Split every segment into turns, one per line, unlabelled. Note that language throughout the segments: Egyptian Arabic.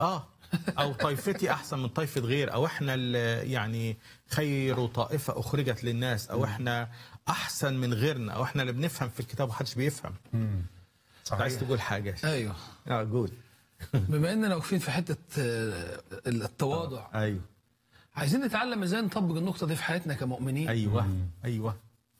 اه او طائفتي احسن من طائفه غير او احنا ال- يعني خير طائفه اخرجت للناس او احنا احسن من غيرنا او احنا اللي بنفهم في الكتاب ومحدش بيفهم
صحيح
عايز تقول حاجه
ايوه
اه قول
بما اننا واقفين في حته آه، التواضع
ايوه
عايزين نتعلم ازاي نطبق النقطه دي في حياتنا كمؤمنين
ايوه ايوه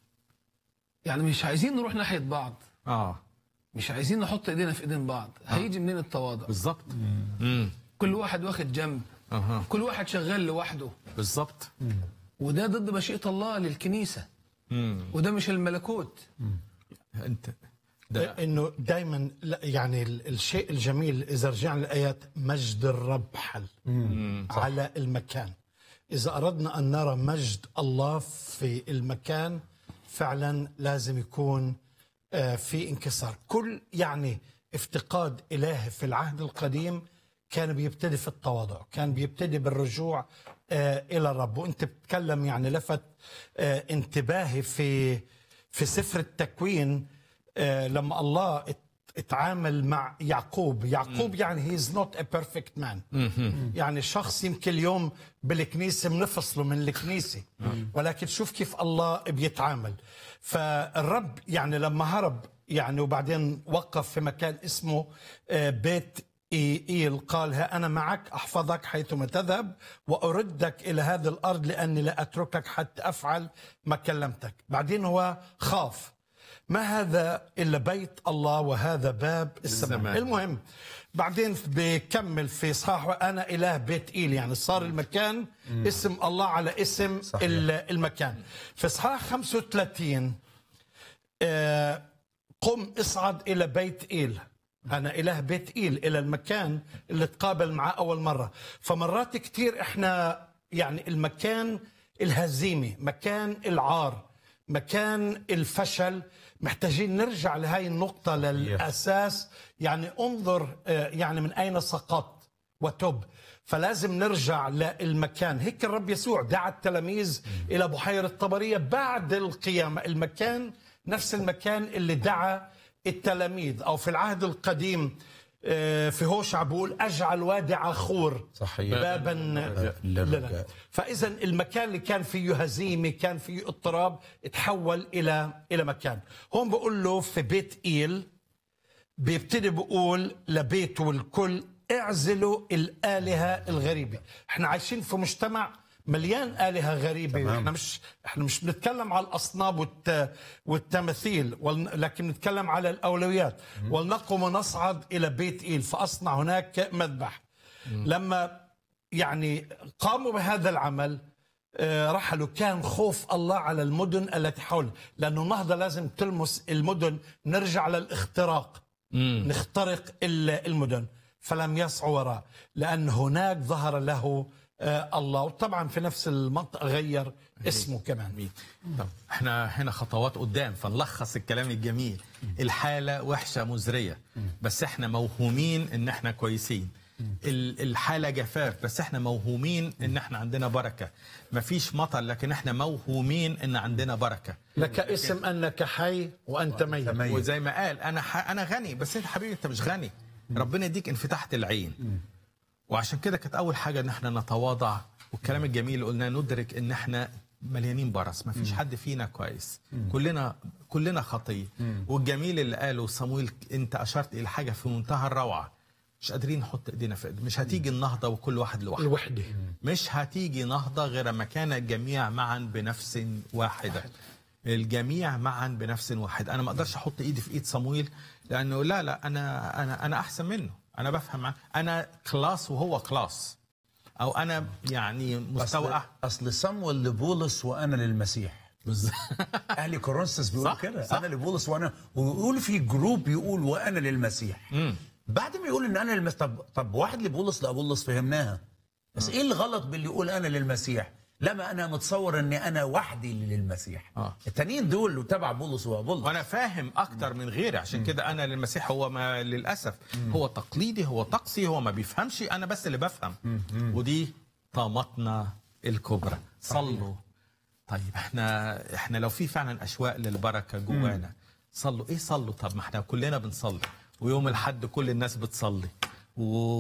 يعني مش عايزين نروح ناحيه بعض
اه
مش عايزين نحط ايدينا في ايدين بعض هيجي منين التواضع
بالظبط امم
كل واحد واخد جنب
اها
كل واحد شغال لوحده
بالظبط
وده ضد مشيئه الله للكنيسه
امم
وده مش الملكوت
انت ده
انه دائما يعني ال- الشيء الجميل اذا رجعنا للايات مجد الرب حل على المكان اذا اردنا ان نرى مجد الله في المكان فعلا لازم يكون آه، في انكسار كل يعني افتقاد الهي في العهد القديم كان بيبتدي في التواضع كان بيبتدي بالرجوع آه، الى الرب وانت بتتكلم يعني لفت آه، انتباهي في في سفر التكوين آه، لما الله ات- اتعامل مع يعقوب يعقوب يعني هي از نوت ا بيرفكت مان يعني شخص يمكن اليوم بالكنيسه بنفصله من الكنيسه ولكن شوف كيف الله بيتعامل فالرب يعني لما هرب يعني وبعدين وقف في مكان اسمه آه، بيت إي- إيل قال ها أنا معك أحفظك حيثما تذهب وأردك إلى هذه الأرض لأني لا أتركك حتى أفعل ما كلمتك بعدين هو خاف ما هذا إلا بيت الله وهذا باب السماء
السماء.
المهم بعدين بكمل في صح أنا إله بيت إيل يعني صار المكان اسم الله على اسم
صحيح.
ال- المكان في إصحاح 35 آه، قم اصعد إلى بيت إيل أنا إله بيت إيل إلى المكان اللي تقابل معاه أول مرة فمرات كتير إحنا يعني المكان الهزيمة مكان العار مكان الفشل محتاجين نرجع لهاي النقطة للأساس يعني انظر آه، يعني من أين سقطت وتب فلازم نرجع للمكان هيك الرب يسوع دعا التلاميذ إلى بحيرة طبرية بعد القيامة المكان نفس المكان اللي دعا التلاميذ أو في العهد القديم آه، في هوشع بيقول أجعل وادي عخور
صحيح.
بابا
للرجاء.
لنا فإذا المكان اللي كان فيه هزيمة كان فيه اضطراب تحول إلى إلى مكان هون بقول له في بيت إيل بيبتدي بيقول لبيته والكل اعزلوا الآلهة الغريبة احنا عايشين في مجتمع مليان آلهة غريبة
تمام.
احنا مش احنا مش بنتكلم على الأصنام والت... والتماثيل ول... لكن نتكلم على الأولويات ولنقم ونصعد إلى بيت إيل فأصنع هناك مذبح لما يعني قاموا بهذا العمل آه، رحلوا كان خوف الله على المدن التي حول لأنه النهضة لازم تلمس المدن نرجع للاختراق نخترق ال- المدن فلم يسعوا وراء لأن هناك ظهر له آه، الله وطبعا في نفس المنطقة غير اسمه كمان
جميل. طب احنا هنا خطوات قدام فنلخص الكلام الجميل الحالة وحشة مزرية بس احنا موهومين ان احنا كويسين ال- الحالة جفاف بس احنا موهومين ان احنا عندنا بركة مفيش مطر لكن احنا موهومين ان عندنا بركة
لك اسم أنك حي وأنت ميت
ميت.
وزي ما قال انا ح... انا غني بس انت حبيبي انت مش غني ربنا يديك انفتاحة العين وعشان كده كانت اول حاجه ان احنا نتواضع والكلام الجميل اللي قلناه ندرك ان احنا مليانين برص ما فيش حد فينا كويس كلنا كلنا خطيه والجميل اللي قاله صمويل انت اشرت الى حاجه في منتهى الروعه مش قادرين نحط ايدينا في ايدينا مش هتيجي النهضه وكل واحد لوحده
الوحدة
مش هتيجي نهضة غير ما كان الجميع معا بنفس واحدة الجميع معا بنفس واحدة أنا ما أقدرش أحط إيدي في إيد صمويل لأنه لا لا أنا أنا أنا أحسن منه أنا بفهم عنه. أنا كلاس وهو كلاس أو أنا يعني مستوى
اصل,
أح-
أصل صمويل لبولس وانا للمسيح
بالظبط.
اهل كورنثوس بيقولوا
صح،
كده
صح.
انا لبولس وانا ويقول في جروب يقول وانا للمسيح بعد ما يقول ان انا للمسيح طب طب واحد لبولس لابولس فهمناها بس ايه الغلط باللي يقول انا للمسيح لما انا متصور اني انا وحدي اللي للمسيح
آه.
التانيين دول تبع بولس وابولس
وانا فاهم اكتر من غيري عشان كده انا للمسيح هو ما للاسف هو تقليدي هو طقسي هو ما بيفهمش انا بس اللي بفهم ودي طامتنا الكبرى صلوا طيب احنا احنا لو في فعلا اشواق للبركه جوانا صلوا ايه صلوا طب ما احنا كلنا بنصلي ويوم الحد كل الناس بتصلي و